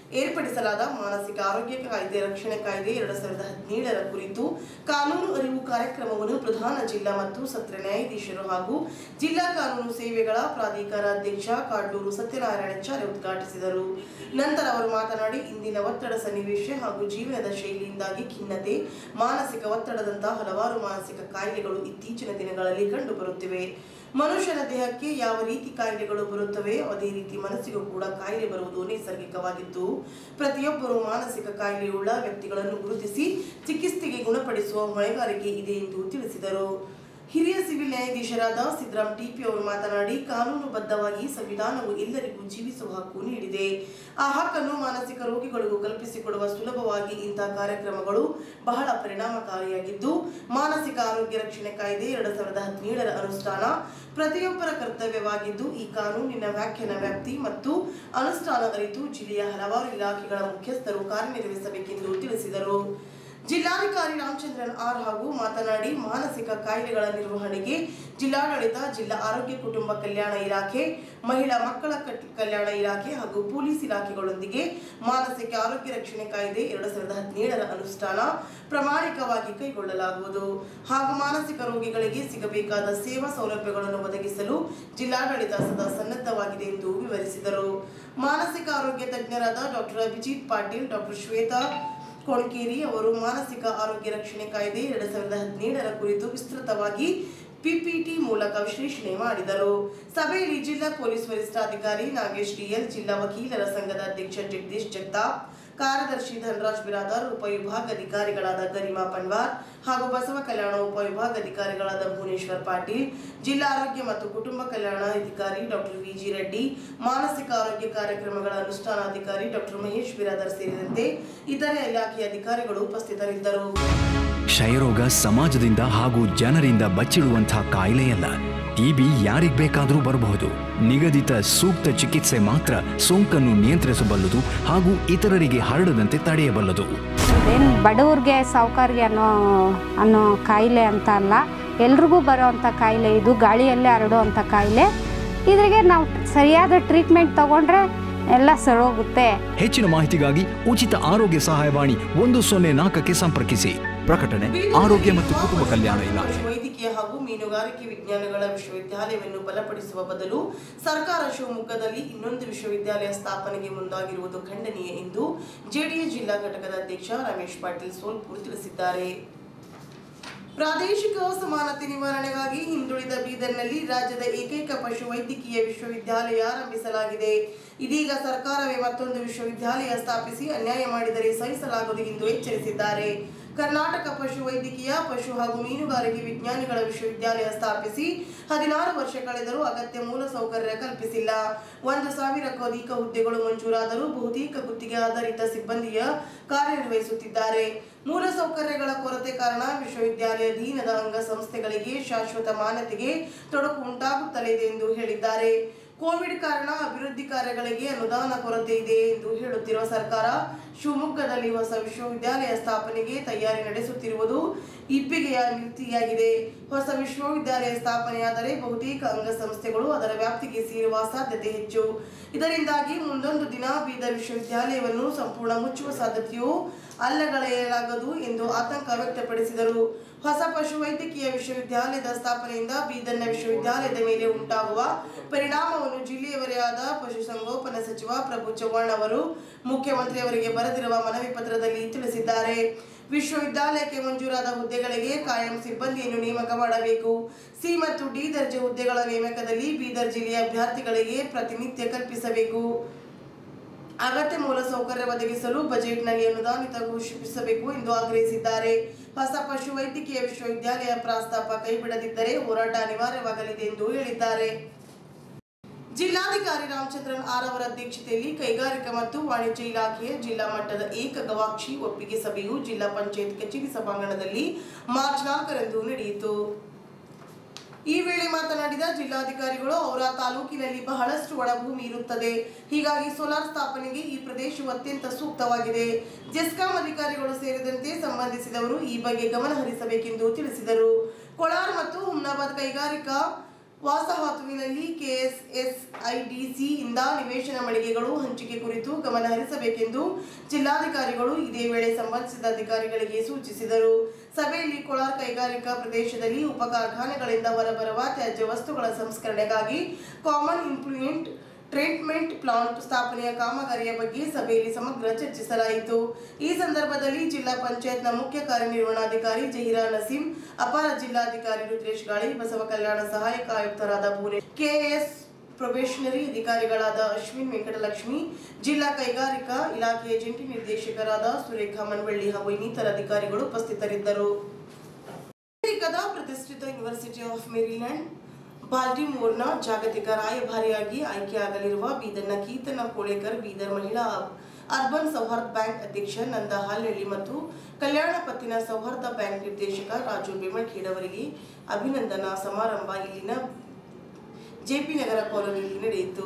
Speaker 2: ಏರ್ಪಡಿಸಲಾದ ಮಾನಸಿಕ ಆರೋಗ್ಯ ಕಾಯ್ದೆ ರಕ್ಷಣೆ ಕಾಯ್ದೆ ಎರಡು ಸಾವಿರದ ಹದಿನೇಳರ ಕುರಿತು ಕಾನೂನು ಅರಿವು ಕಾರ್ಯಕ್ರಮವನ್ನು ಪ್ರಧಾನ ಜಿಲ್ಲಾ ಮತ್ತು ಸತ್ರ ನ್ಯಾಯಾಧೀಶರು ಹಾಗೂ ಜಿಲ್ಲಾ ಕಾನೂನು ಸೇವೆಗಳ ಪ್ರಾಧಿಕಾರ ಅಧ್ಯಕ್ಷ ಕಾಡ್ಲೂರು ಸತ್ಯನಾರಾಯಣಾಚಾರ್ಯ ಉದ್ಘಾಟಿಸಿದರು ನಂತರ ಅವರು ಮಾತನಾಡಿ ಇಂದಿನ ಒತ್ತಡ ಸನ್ನಿವೇಶ ಹಾಗೂ ಜೀವನದ ಶೈಲಿಯಿಂದಾಗಿ ಖಿನ್ನತೆ ಮಾನಸಿಕ ಒತ್ತಡದಂತಹ ಹಲವಾರು ಮಾನಸಿಕ ಕಾಯಿಲೆಗಳು ಇತ್ತೀಚಿನ ದಿನಗಳಲ್ಲಿ ಕಂಡುಬರುತ್ತಿವೆ ಮನುಷ್ಯನ ದೇಹಕ್ಕೆ ಯಾವ ರೀತಿ ಕಾಯಿಲೆಗಳು ಬರುತ್ತವೆ ಅದೇ ರೀತಿ ಮನಸ್ಸಿಗೂ ಕೂಡ ಕಾಯಿಲೆ ಬರುವುದು ನೈಸರ್ಗಿಕವಾಗಿದ್ದು ಪ್ರತಿಯೊಬ್ಬರು ಮಾನಸಿಕ ಕಾಯಿಲೆಯುಳ್ಳ ವ್ಯಕ್ತಿಗಳನ್ನು ಗುರುತಿಸಿ ಚಿಕಿತ್ಸೆಗೆ ಗುಣಪಡಿಸುವ ಹೊಣೆಗಾರಿಕೆ ಇದೆ ಎಂದು ತಿಳಿಸಿದರು ಹಿರಿಯ ಸಿವಿಲ್ ನ್ಯಾಯಾಧೀಶರಾದ ಸಿದ್ದರಾಮ್ ಟಿಪಿ ಅವರು ಮಾತನಾಡಿ ಕಾನೂನುಬದ್ಧವಾಗಿ ಸಂವಿಧಾನವು ಎಲ್ಲರಿಗೂ ಜೀವಿಸುವ ಹಕ್ಕು ನೀಡಿದೆ ಆ ಹಕ್ಕನ್ನು ಮಾನಸಿಕ ರೋಗಿಗಳಿಗೂ ಕಲ್ಪಿಸಿಕೊಡುವ ಸುಲಭವಾಗಿ ಇಂತಹ ಕಾರ್ಯಕ್ರಮಗಳು ಬಹಳ ಪರಿಣಾಮಕಾರಿಯಾಗಿದ್ದು ಮಾನಸಿಕ ಆರೋಗ್ಯ ರಕ್ಷಣೆ ಕಾಯ್ದೆ ಎರಡು ಸಾವಿರದ ಹದಿನೇಳರ ಅನುಷ್ಠಾನ ಪ್ರತಿಯೊಬ್ಬರ ಕರ್ತವ್ಯವಾಗಿದ್ದು ಈ ಕಾನೂನಿನ ವ್ಯಾಖ್ಯಾನ ವ್ಯಾಪ್ತಿ ಮತ್ತು ಅನುಷ್ಠಾನ ಅರಿತು ಜಿಲ್ಲೆಯ ಹಲವಾರು ಇಲಾಖೆಗಳ ಮುಖ್ಯಸ್ಥರು ಕಾರ್ಯನಿರ್ವಹಿಸಬೇಕೆಂದು ತಿಳಿಸಿದರು ಜಿಲ್ಲಾಧಿಕಾರಿ ರಾಮಚಂದ್ರನ್ ಆರ್ ಹಾಗೂ ಮಾತನಾಡಿ ಮಾನಸಿಕ ಕಾಯಿಲೆಗಳ ನಿರ್ವಹಣೆಗೆ ಜಿಲ್ಲಾಡಳಿತ ಜಿಲ್ಲಾ ಆರೋಗ್ಯ ಕುಟುಂಬ ಕಲ್ಯಾಣ ಇಲಾಖೆ ಮಹಿಳಾ ಮಕ್ಕಳ ಕಟ್- ಕಲ್ಯಾಣ ಇಲಾಖೆ ಹಾಗೂ ಪೊಲೀಸ್ ಇಲಾಖೆಗಳೊಂದಿಗೆ ಮಾನಸಿಕ ಆರೋಗ್ಯ ರಕ್ಷಣೆ ಕಾಯ್ದೆ ಎರಡು ಸಾವಿರದ ಹದಿನೇಳರ ಅನುಷ್ಠಾನ ಪ್ರಾಮಾಣಿಕವಾಗಿ ಕೈಗೊಳ್ಳಲಾಗುವುದು ಹಾಗೂ ಮಾನಸಿಕ ರೋಗಿಗಳಿಗೆ ಸಿಗಬೇಕಾದ ಸೇವಾ ಸೌಲಭ್ಯಗಳನ್ನು ಒದಗಿಸಲು ಜಿಲ್ಲಾಡಳಿತ ಸದಾ ಸನ್ನದ್ಧವಾಗಿದೆ ಎಂದು ವಿವರಿಸಿದರು ಮಾನಸಿಕ ಆರೋಗ್ಯ ತಜ್ಞರಾದ ಡಾಕ್ಟರ್ ಅಭಿಜಿತ್ ಪಾಟೀಲ್ ಡಾಕ್ಟರ್ ಶ್ವೇತಾ ಕೊಣಕೇರಿ ಅವರು ಮಾನಸಿಕ ಆರೋಗ್ಯ ರಕ್ಷಣೆ ಕಾಯ್ದೆ ಎರಡು ಸಾವಿರದ ಹದಿನೇಳರ ಕುರಿತು ವಿಸ್ತೃತವಾಗಿ ಪಿಪಿಟಿ ಮೂಲಕ ವಿಶ್ಲೇಷಣೆ ಮಾಡಿದರು ಸಭೆಯಲ್ಲಿ ಜಿಲ್ಲಾ ಪೊಲೀಸ್ ವರಿಷ್ಠಾಧಿಕಾರಿ ನಾಗೇಶ್ ಡಿಎಲ್ ಜಿಲ್ಲಾ ವಕೀಲರ ಸಂಘದ ಅಧ್ಯಕ್ಷ ಜಗದೀಶ್ ಜಗತಾಪ್ ಕಾರ್ಯದರ್ಶಿ ಧನರಾಜ್ ಬಿರಾದಾರ್ ಉಪವಿಭಾಗಾಧಿಕಾರಿಗಳಾದ ಗರಿಮಾ ಪನ್ವಾರ್ ಹಾಗೂ ಬಸವ ಕಲ್ಯಾಣ ಉಪವಿಭಾಗಾಧಿಕಾರಿಗಳಾದ ಭುವನೇಶ್ವರ್ ಪಾಟೀಲ್ ಜಿಲ್ಲಾ ಆರೋಗ್ಯ ಮತ್ತು ಕುಟುಂಬ ಕಲ್ಯಾಣ ಅಧಿಕಾರಿ ಡಾಕ್ಟರ್ ವಿಜಿ ರೆಡ್ಡಿ ಮಾನಸಿಕ ಆರೋಗ್ಯ ಕಾರ್ಯಕ್ರಮಗಳ ಅನುಷ್ಠಾನಾಧಿಕಾರಿ ಡಾಕ್ಟರ್ ಮಹೇಶ್ ಬಿರಾದಾರ್ ಸೇರಿದಂತೆ ಇತರೆ ಇಲಾಖೆಯ ಅಧಿಕಾರಿಗಳು ಉಪಸ್ಥಿತರಿದ್ದರು
Speaker 4: ಕ್ಷಯರೋಗ ಸಮಾಜದಿಂದ ಹಾಗೂ ಜನರಿಂದ ಬಚ್ಚಿಡುವಂತಹ ಕಾಯಿಲೆಯಲ್ಲ ಟಿಬಿ ಯಾರಿಗ್ ಬೇಕಾದರೂ ಬರಬಹುದು ನಿಗದಿತ ಸೂಕ್ತ ಚಿಕಿತ್ಸೆ ಮಾತ್ರ ಸೋಂಕನ್ನು ನಿಯಂತ್ರಿಸಬಲ್ಲದು ಹಾಗೂ ಇತರರಿಗೆ ಹರಡದಂತೆ ತಡೆಯಬಲ್ಲದು
Speaker 5: ಏನು ಬಡವ್ರಿಗೆ ಸಾವುಕಾರಿಗೆ ಅನ್ನೋ ಅನ್ನೋ ಕಾಯಿಲೆ ಅಂತ ಅಲ್ಲ ಎಲ್ರಿಗೂ ಬರೋವಂಥ ಕಾಯಿಲೆ ಇದು ಗಾಳಿಯಲ್ಲೇ ಹರಡುವಂಥ ಕಾಯಿಲೆ ಇದ್ರಿಗೆ ನಾವು ಸರಿಯಾದ ಟ್ರೀಟ್ಮೆಂಟ್ ತಗೊಂಡ್ರೆ ಎಲ್ಲ ಸರೋಗುತ್ತೆ
Speaker 4: ಹೆಚ್ಚಿನ ಮಾಹಿತಿಗಾಗಿ ಉಚಿತ ಆರೋಗ್ಯ ಸಹಾಯವಾಣಿ ಒಂದು ಸೊನ್ನೆ ನಾಲ್ಕಕ್ಕೆ ಸಂಪರ್ಕಿಸಿ ಪ್ರಕಟಣೆ ಆರೋಗ್ಯ ಮತ್ತು ಕುಟುಂಬ ಕಲ್ಯಾಣ ಇಲಾಖೆ
Speaker 2: ವೈದ್ಯಕೀಯ ಹಾಗೂ ಮೀನುಗಾರಿಕೆ ವಿಜ್ಞಾನಗಳ ವಿಶ್ವವಿದ್ಯಾಲಯವನ್ನು ಬಲಪಡಿಸುವ ಬದಲು ಸರ್ಕಾರ ಶಿವಮೊಗ್ಗದಲ್ಲಿ ಇನ್ನೊಂದು ವಿಶ್ವವಿದ್ಯಾಲಯ ಸ್ಥಾಪನೆಗೆ ಮುಂದಾಗಿರುವುದು ಖಂಡನೀಯ ಎಂದು ಜೆಡಿಎಸ್ ಜಿಲ್ಲಾ ಘಟಕದ ಅಧ್ಯಕ್ಷ ರಮೇಶ್ ಪಾಟೀಲ್ ಸೋಲ್ಪುರ್ ತಿಳಿಸಿದ್ದಾರೆ ಪ್ರಾದೇಶಿಕ ಸಮಾನತೆ ನಿವಾರಣೆಗಾಗಿ ಹಿಂದುಳಿದ ಬೀದರ್ನಲ್ಲಿ ರಾಜ್ಯದ ಏಕೈಕ ಪಶು ವೈದ್ಯಕೀಯ ವಿಶ್ವವಿದ್ಯಾಲಯ ಆರಂಭಿಸಲಾಗಿದೆ ಇದೀಗ ಸರ್ಕಾರವೇ ಮತ್ತೊಂದು ವಿಶ್ವವಿದ್ಯಾಲಯ ಸ್ಥಾಪಿಸಿ ಅನ್ಯಾಯ ಮಾಡಿದರೆ ಸಹಿಸಲಾಗದು ಎಂದು ಎಚ್ಚರಿಸಿದ್ದಾರೆ ಕರ್ನಾಟಕ ಪಶು ವೈದ್ಯಕೀಯ ಪಶು ಹಾಗೂ ಮೀನುಗಾರಿಕೆ ವಿಜ್ಞಾನಿಗಳ ವಿಶ್ವವಿದ್ಯಾಲಯ ಸ್ಥಾಪಿಸಿ ಹದಿನಾರು ವರ್ಷ ಕಳೆದರೂ ಅಗತ್ಯ ಮೂಲಸೌಕರ್ಯ ಕಲ್ಪಿಸಿಲ್ಲ ಒಂದು ಸಾವಿರಕ್ಕೂ ಅಧಿಕ ಹುದ್ದೆಗಳು ಮಂಜೂರಾದರೂ ಬಹುತೇಕ ಗುತ್ತಿಗೆ ಆಧಾರಿತ ಸಿಬ್ಬಂದಿಯ ಕಾರ್ಯನಿರ್ವಹಿಸುತ್ತಿದ್ದಾರೆ ಮೂಲಸೌಕರ್ಯಗಳ ಕೊರತೆ ಕಾರಣ ವಿಶ್ವವಿದ್ಯಾಲಯ ಅಧೀನದ ಅಂಗ ಸಂಸ್ಥೆಗಳಿಗೆ ಶಾಶ್ವತ ಮಾನ್ಯತೆಗೆ ತೊಡಕು ಉಂಟಾಗುತ್ತಲೇ ಇದೆ ಎಂದು ಹೇಳಿದ್ದಾರೆ ಕೋವಿಡ್ ಕಾರಣ ಅಭಿವೃದ್ಧಿ ಕಾರ್ಯಗಳಿಗೆ ಅನುದಾನ ಕೊರತೆ ಇದೆ ಎಂದು ಹೇಳುತ್ತಿರುವ ಸರ್ಕಾರ ಶಿವಮೊಗ್ಗದಲ್ಲಿ ಹೊಸ ವಿಶ್ವವಿದ್ಯಾಲಯ ಸ್ಥಾಪನೆಗೆ ತಯಾರಿ ನಡೆಸುತ್ತಿರುವುದು ಇಬ್ಬಿಗೆಯ ನೀತಿಯಾಗಿದೆ ಹೊಸ ವಿಶ್ವವಿದ್ಯಾಲಯ ಸ್ಥಾಪನೆಯಾದರೆ ಬಹುತೇಕ ಅಂಗಸಂಸ್ಥೆಗಳು ಅದರ ವ್ಯಾಪ್ತಿಗೆ ಸೇರುವ ಸಾಧ್ಯತೆ ಹೆಚ್ಚು ಇದರಿಂದಾಗಿ ಮುಂದೊಂದು ದಿನ ಬೀದರ್ ವಿಶ್ವವಿದ್ಯಾಲಯವನ್ನು ಸಂಪೂರ್ಣ ಮುಚ್ಚುವ ಸಾಧ್ಯತೆಯೂ ಅಲ್ಲಗಳೆಯಲಾಗದು ಎಂದು ಆತಂಕ ವ್ಯಕ್ತಪಡಿಸಿದರು ಹೊಸ ಪಶುವೈದ್ಯಕೀಯ ವಿಶ್ವವಿದ್ಯಾಲಯದ ಸ್ಥಾಪನೆಯಿಂದ ಬೀದರ್ನ ವಿಶ್ವವಿದ್ಯಾಲಯದ ಮೇಲೆ ಉಂಟಾಗುವ ಪರಿಣಾಮವನ್ನು ಜಿಲ್ಲೆಯವರೇ ಆದ ಪಶುಸಂಗೋಪನಾ ಸಚಿವ ಪ್ರಭು ಚವ್ಹಾಣ್ ಅವರು ಮುಖ್ಯಮಂತ್ರಿಯವರಿಗೆ ಬರೆದಿರುವ ಮನವಿ ಪತ್ರದಲ್ಲಿ ತಿಳಿಸಿದ್ದಾರೆ ವಿಶ್ವವಿದ್ಯಾಲಯಕ್ಕೆ ಮಂಜೂರಾದ ಹುದ್ದೆಗಳಿಗೆ ಕಾಯಂ ಸಿಬ್ಬಂದಿಯನ್ನು ನೇಮಕ ಮಾಡಬೇಕು ಸಿ ಮತ್ತು ಡಿ ದರ್ಜೆ ಹುದ್ದೆಗಳ ನೇಮಕದಲ್ಲಿ ಬೀದರ್ ಜಿಲ್ಲೆಯ ಅಭ್ಯರ್ಥಿಗಳಿಗೆ ಪ್ರಾತಿನಿಧ್ಯ ಕಲ್ಪಿಸಬೇಕು ಅಗತ್ಯ ಮೂಲಸೌಕರ್ಯ ಒದಗಿಸಲು ಬಜೆಟ್ನಲ್ಲಿ ಅನುದಾನಿತ ಘೋಷಿಸಬೇಕು ಎಂದು ಆಗ್ರಹಿಸಿದ್ದಾರೆ ಹೊಸ ಪಶು ವೈದ್ಯಕೀಯ ವಿಶ್ವವಿದ್ಯಾಲಯ ಪ್ರಸ್ತಾಪ ಕೈಬಿಡದಿದ್ದರೆ ಹೋರಾಟ ಅನಿವಾರ್ಯವಾಗಲಿದೆ ಎಂದು ಹೇಳಿದ್ದಾರೆ ಜಿಲ್ಲಾಧಿಕಾರಿ ರಾಮಚಂದ್ರನ್ ಆರ್ ಅವರ ಅಧ್ಯಕ್ಷತೆಯಲ್ಲಿ ಕೈಗಾರಿಕಾ ಮತ್ತು ವಾಣಿಜ್ಯ ಇಲಾಖೆಯ ಜಿಲ್ಲಾ ಮಟ್ಟದ ಏಕ ಗವಾಕ್ಷಿ ಒಪ್ಪಿಗೆ ಸಭೆಯು ಜಿಲ್ಲಾ ಪಂಚಾಯತ್ ಕಚೇರಿ ಸಭಾಂಗಣದಲ್ಲಿ ಮಾರ್ಚ್ ನಾಲ್ಕರಂದು ನಡೆಯಿತು ಈ ವೇಳೆ ಮಾತನಾಡಿದ ಜಿಲ್ಲಾಧಿಕಾರಿಗಳು ಅವರ ತಾಲೂಕಿನಲ್ಲಿ ಬಹಳಷ್ಟು ಒಳಭೂಮಿ ಇರುತ್ತದೆ ಹೀಗಾಗಿ ಸೋಲಾರ್ ಸ್ಥಾಪನೆಗೆ ಈ ಪ್ರದೇಶವು ಅತ್ಯಂತ ಸೂಕ್ತವಾಗಿದೆ ಜೆಸ್ಕಾಂ ಅಧಿಕಾರಿಗಳು ಸೇರಿದಂತೆ ಸಂಬಂಧಿಸಿದವರು ಈ ಬಗ್ಗೆ ಗಮನ ಹರಿಸಬೇಕೆಂದು ತಿಳಿಸಿದರು ಕೋಲಾರ ಮತ್ತು ಹುಮ್ನಾಬಾದ್ ಕೈಗಾರಿಕಾ ವಾಸಹಾತುವಿನಲ್ಲಿ ಕೆಎಸ್ಎಸ್ಐಡಿಸಿ ಇಂದ ನಿವೇಶನ ಮಳಿಗೆಗಳು ಹಂಚಿಕೆ ಕುರಿತು ಗಮನ ಹರಿಸಬೇಕೆಂದು ಜಿಲ್ಲಾಧಿಕಾರಿಗಳು ಇದೇ ವೇಳೆ ಸಂಬಂಧಿಸಿದ ಅಧಿಕಾರಿಗಳಿಗೆ ಸೂಚಿಸಿದರು ಸಭೆಯಲ್ಲಿ ಕೋಲಾರ ಕೈಗಾರಿಕಾ ಪ್ರದೇಶದಲ್ಲಿ ಉಪ ಕಾರ್ಖಾನೆಗಳಿಂದ ಹೊರಬರುವ ತ್ಯಾಜ್ಯ ವಸ್ತುಗಳ ಸಂಸ್ಕರಣೆಗಾಗಿ ಕಾಮನ್ ಇಂಪ್ಲೂಯೆಂಟ್ ಟ್ರೀಟ್ಮೆಂಟ್ ಪ್ಲಾಂಟ್ ಸ್ಥಾಪನೆಯ ಕಾಮಗಾರಿಯ ಬಗ್ಗೆ ಸಭೆಯಲ್ಲಿ ಸಮಗ್ರ ಚರ್ಚಿಸಲಾಯಿತು ಈ ಸಂದರ್ಭದಲ್ಲಿ ಜಿಲ್ಲಾ ಪಂಚಾಯತ್ನ ಮುಖ್ಯ ಕಾರ್ಯನಿರ್ವಹಣಾಧಿಕಾರಿ ಜಹೀರಾ ನಸೀಂ ಅಪರ ಜಿಲ್ಲಾಧಿಕಾರಿ ರುದ್ರೇಶ್ ಗಾಳಿ ಬಸವ ಕಲ್ಯಾಣ ಸಹಾಯಕ ಆಯುಕ್ತರಾದ ಭುವನೇ ಕೆಎಸ್ ಪ್ರೊಬೇಷನರಿ ಅಧಿಕಾರಿಗಳಾದ ಅಶ್ವಿನ್ ವೆಂಕಟಲಕ್ಷ್ಮಿ ಜಿಲ್ಲಾ ಕೈಗಾರಿಕಾ ಇಲಾಖೆಯ ಜಂಟಿ ನಿರ್ದೇಶಕರಾದ ಸುರೇಖಾ ಮನ್ವಳ್ಳಿ ಹಾಗೂ ಇನ್ನಿತರ ಅಧಿಕಾರಿಗಳು ಉಪಸ್ಥಿತರಿದ್ದರು ಅಮೆರಿಕದ ಪ್ರತಿಷ್ಠಿತ ಯೂನಿವರ್ಸಿಟಿ ಆಫ್ ಮೇರಿಲ್ಯಾಂಡ್ ಬಾಲ್ಟಿಮೋರ್ನ ಜಾಗತಿಕ ರಾಯಭಾರಿಯಾಗಿ ಆಯ್ಕೆಯಾಗಲಿರುವ ಬೀದರ್ನ ಕೀರ್ತನ ಕೋಳೇಕರ್ ಬೀದರ್ ಮಹಿಳಾ ಅರ್ಬನ್ ಸೌಹಾರ್ದ ಬ್ಯಾಂಕ್ ಅಧ್ಯಕ್ಷ ನಂದ ಹಾಲಹಳ್ಳಿ ಮತ್ತು ಕಲ್ಯಾಣ ಪತ್ತಿನ ಸೌಹಾರ್ದ ಬ್ಯಾಂಕ್ ನಿರ್ದೇಶಕ ರಾಜು ಬೆಮಳ್ಖೇಡ್ ಅವರಿಗೆ ಅಭಿನಂದನಾ ಸಮಾರಂಭ ಇಲ್ಲಿನ ಜೆಪಿ ನಗರ ಕಾಲೋನಿಯಲ್ಲಿ ನಡೆಯಿತು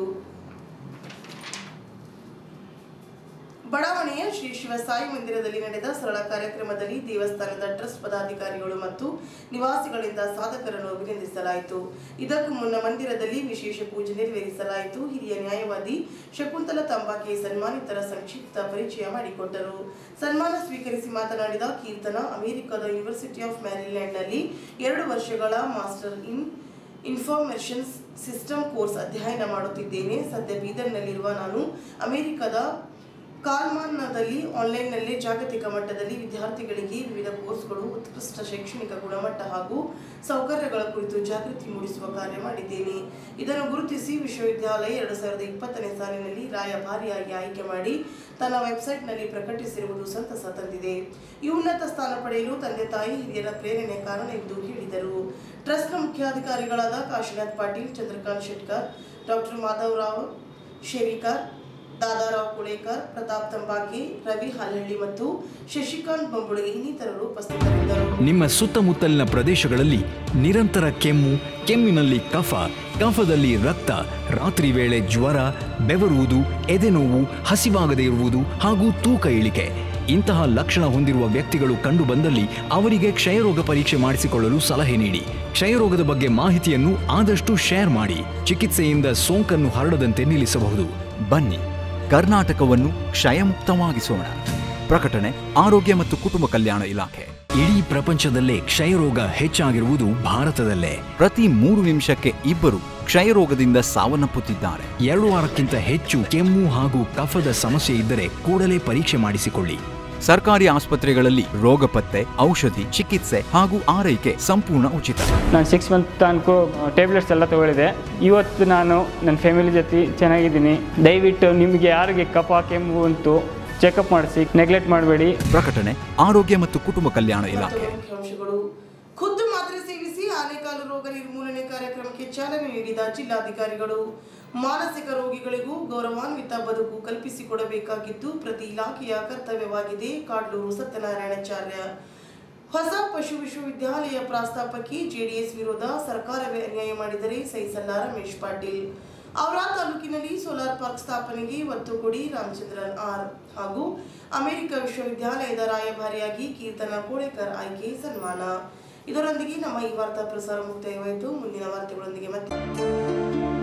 Speaker 2: ಬಡಾವಣೆಯ ಶ್ರೀ ಶಿವಸಾಯಿ ಮಂದಿರದಲ್ಲಿ ನಡೆದ ಸರಳ ಕಾರ್ಯಕ್ರಮದಲ್ಲಿ ದೇವಸ್ಥಾನದ ಟ್ರಸ್ಟ್ ಪದಾಧಿಕಾರಿಗಳು ಮತ್ತು ನಿವಾಸಿಗಳಿಂದ ಸಾಧಕರನ್ನು ಅಭಿನಂದಿಸಲಾಯಿತು ಇದಕ್ಕೂ ಮುನ್ನ ಮಂದಿರದಲ್ಲಿ ವಿಶೇಷ ಪೂಜೆ ನೆರವೇರಿಸಲಾಯಿತು ಹಿರಿಯ ನ್ಯಾಯವಾದಿ ಶಕುಂತಲ ತಂಬಾಕೆ ಸನ್ಮಾನಿತರ ಸಂಕ್ಷಿಪ್ತ ಪರಿಚಯ ಮಾಡಿಕೊಟ್ಟರು ಸನ್ಮಾನ ಸ್ವೀಕರಿಸಿ ಮಾತನಾಡಿದ ಕೀರ್ತನ ಅಮೆರಿಕದ ಯೂನಿವರ್ಸಿಟಿ ಆಫ್ ಮ್ಯಾರಿಲ್ಯಾಂಡ್ನಲ್ಲಿ ಎರಡು ವರ್ಷಗಳ master in information system course ಅಧ್ಯಯನ ಮಾಡುತ್ತಿದ್ದೇನೆ ಸದ್ಯ ಬೀದರ್ನಲ್ಲಿರುವ ನಾನು ಅಮೆರಿಕದ ಕಾಲ್ಮಾನ್ನಲ್ಲಿ ಆನ್ಲೈನ್ನಲ್ಲಿ ಜಾಗತಿಕ ಮಟ್ಟದಲ್ಲಿ ವಿದ್ಯಾರ್ಥಿಗಳಿಗೆ ವಿವಿಧ ಕೋರ್ಸ್ಗಳು ಉತ್ಕೃಷ್ಟ ಶೈಕ್ಷಣಿಕ ಗುಣಮಟ್ಟ ಹಾಗೂ ಸೌಕರ್ಯಗಳ ಕುರಿತು ಜಾಗೃತಿ ಮೂಡಿಸುವ ಕಾರ್ಯ ಮಾಡಿದ್ದೇನೆ ಇದನ್ನು ಗುರುತಿಸಿ ವಿಶ್ವವಿದ್ಯಾಲಯ ಎರಡು ಸಾವಿರದ ಇಪ್ಪತ್ತನೇ ಸಾಲಿನಲ್ಲಿ ರಾಯಭಾರಿಯಾಗಿ ಆಯ್ಕೆ ಮಾಡಿ ತನ್ನ ವೆಬ್ಸೈಟ್ನಲ್ಲಿ ಪ್ರಕಟಿಸಿರುವುದು ಸಂತಸ ತಂದಿದೆ ಈ ಉನ್ನತ ಸ್ಥಾನ ಪಡೆಯಲು ತಂದೆ ತಾಯಿ ಹಿರಿಯರ ಪ್ರೇರಣೆ ಕಾರಣ ಎಂದು ಹೇಳಿದರು ಟ್ರಸ್ಟ್ನ ಮುಖ್ಯಾಧಿಕಾರಿಗಳಾದ ಕಾಶಿನಾಥ್ ಪಾಟೀಲ್ ಚಂದ್ರಕಾಂತ್ ಶೆಟ್ಕರ್ ಡಾಕ್ಟರ್ ಮಾಧವರಾವ್ ಶೇವಿಕರ್ ದಾದಾರಾವ್ ಕುಳೇಕರ್ ಪ್ರತಾಪ್ ತಂಬಾಕಿ ರವಿ ಹಾಲಹಳ್ಳಿ ಮತ್ತು ಶಶಿಕಾಂತ್ ಬೊಂಬುಳಿಗೆ ಇನ್ನಿತರರು ಉಪಸ್ಥಿತರಿದ್ದರು
Speaker 4: ನಿಮ್ಮ ಸುತ್ತಮುತ್ತಲಿನ ಪ್ರದೇಶಗಳಲ್ಲಿ ನಿರಂತರ ಕೆಮ್ಮು ಕೆಮ್ಮಿನಲ್ಲಿ ಕಫ ಕಫದಲ್ಲಿ ರಕ್ತ ರಾತ್ರಿ ವೇಳೆ ಜ್ವರ ಬೆವರುವುದು ಎದೆನೋವು ಹಸಿವಾಗದೇ ಇರುವುದು ಹಾಗೂ ತೂಕ ಇಳಿಕೆ ಇಂತಹ ಲಕ್ಷಣ ಹೊಂದಿರುವ ವ್ಯಕ್ತಿಗಳು ಕಂಡುಬಂದಲ್ಲಿ ಅವರಿಗೆ ಕ್ಷಯರೋಗ ಪರೀಕ್ಷೆ ಮಾಡಿಸಿಕೊಳ್ಳಲು ಸಲಹೆ ನೀಡಿ ಕ್ಷಯರೋಗದ ಬಗ್ಗೆ ಮಾಹಿತಿಯನ್ನು ಆದಷ್ಟು ಶೇರ್ ಮಾಡಿ ಚಿಕಿತ್ಸೆಯಿಂದ ಸೋಂಕನ್ನು ಹರಡದಂತೆ ನಿಲ್ಲಿಸಬಹುದು
Speaker 6: ಬನ್ನಿ ಕರ್ನಾಟಕವನ್ನು ಕ್ಷಯಮುಕ್ತವಾಗಿಸೋಣ ಪ್ರಕಟಣೆ ಆರೋಗ್ಯ ಮತ್ತು ಕುಟುಂಬ ಕಲ್ಯಾಣ ಇಲಾಖೆ
Speaker 4: ಇಡೀ ಪ್ರಪಂಚದಲ್ಲೇ ಕ್ಷಯರೋಗ ಹೆಚ್ಚಾಗಿರುವುದು ಭಾರತದಲ್ಲೇ
Speaker 6: ಪ್ರತಿ ಮೂರು ನಿಮಿಷಕ್ಕೆ ಇಬ್ಬರು ಕ್ಷಯರೋಗದಿಂದ ಸಾವನ್ನಪ್ಪುತ್ತಿದ್ದಾರೆ
Speaker 4: ಎರಡು ವಾರಕ್ಕಿಂತ ಹೆಚ್ಚು ಕೆಮ್ಮು ಹಾಗೂ ಕಫದ ಸಮಸ್ಯೆ ಇದ್ದರೆ ಕೂಡಲೇ ಪರೀಕ್ಷೆ ಮಾಡಿಸಿಕೊಳ್ಳಿ
Speaker 6: ಸರ್ಕಾರಿ ಆಸ್ಪತ್ರೆಗಳಲ್ಲಿ ರೋಗ ಪತ್ತೆ ಔಷಧಿ ಚಿಕಿತ್ಸೆ ಹಾಗೂ ಆರೈಕೆ ಸಂಪೂರ್ಣ ಉಚಿತ
Speaker 7: ನಾನು ಸಿಕ್ಸ್ ಮಂತ್ ತನಕ ಟ್ಯಾಬ್ಲೆಟ್ಸ್ ಎಲ್ಲ ತಗೊಳ್ಳಿದೆ ಇವತ್ತು ನಾನು ನನ್ನ ಫ್ಯಾಮಿಲಿ ಜೊತೆ ಚೆನ್ನಾಗಿದ್ದೀನಿ ದಯವಿಟ್ಟು ನಿಮಗೆ ಯಾರಿಗೆ ಕಫ ಕೆಮ್ಮು ಉಂಟು ಚೆಕಪ್ ಮಾಡಿಸಿ ನೆಗ್ಲೆಕ್ಟ್ ಮಾಡಬೇಡಿ
Speaker 6: ಪ್ರಕಟಣೆ ಆರೋಗ್ಯ ಮತ್ತು ಕುಟುಂಬ ಕಲ್ಯಾಣ ಇಲಾಖೆ
Speaker 2: ಮುಖ್ಯಾಂಶಗಳು ಖುದ್ದು ಮಾತ್ರೆ ಸೇವಿಸಿ ಆನೆಕಾಲು ರೋಗ ನಿರ್ಮೂಲನೆ ಕಾರ್ಯಕ್ರಮಕ್ಕೆ ಚಾಲನೆ ನೀಡಿದ ಜಿಲ್ಲಾಧಿಕಾರಿಗಳು ಮಾನಸಿಕ ರೋಗಿಗಳಿಗೂ ಗೌರವಾನ್ವಿತ ಬದುಕು ಕಲ್ಪಿಸಿಕೊಡಬೇಕಾಗಿದ್ದು ಪ್ರತಿ ಇಲಾಖೆಯ ಕರ್ತವ್ಯವಾಗಿದೆ ಕಾಡ್ಲೂರು ಸತ್ಯನಾರಾಯಣಾಚಾರ್ಯ ಹೊಸ ಪಶು ವಿಶ್ವವಿದ್ಯಾಲಯ ಪ್ರಾಸ್ತಾಪಕ್ಕೆ ಜೆಡಿಎಸ್ ವಿರೋಧ ಸರ್ಕಾರವೇ ಅನ್ಯಾಯ ಮಾಡಿದರೆ ಸಹಿಸಲ್ಲ ರಮೇಶ್ ಪಾಟೀಲ್ ಔರಾ ತಾಲೂಕಿನಲ್ಲಿ ಸೋಲಾರ್ ಪಾರ್ಕ್ ಸ್ಥಾಪನೆಗೆ ಒತ್ತು ಕೊಡಿ ರಾಮಚಂದ್ರನ್ ಆರ್ ಹಾಗೂ ಅಮೆರಿಕ ವಿಶ್ವವಿದ್ಯಾಲಯದ ರಾಯಭಾರಿಯಾಗಿ ಕೀರ್ತನ ಕೋಳೇಕರ್ ಆಯ್ಕೆ ಸನ್ಮಾನ ಇದರೊಂದಿಗೆ ನಮ್ಮ ಈ ವಾರ್ತಾ ಪ್ರಸಾರ ಮುಕ್ತಾಯವಾಯಿತು ಮುಂದಿನ ವಾರ್ತೆಗಳೊಂದಿಗೆ ಮತ್ತೆ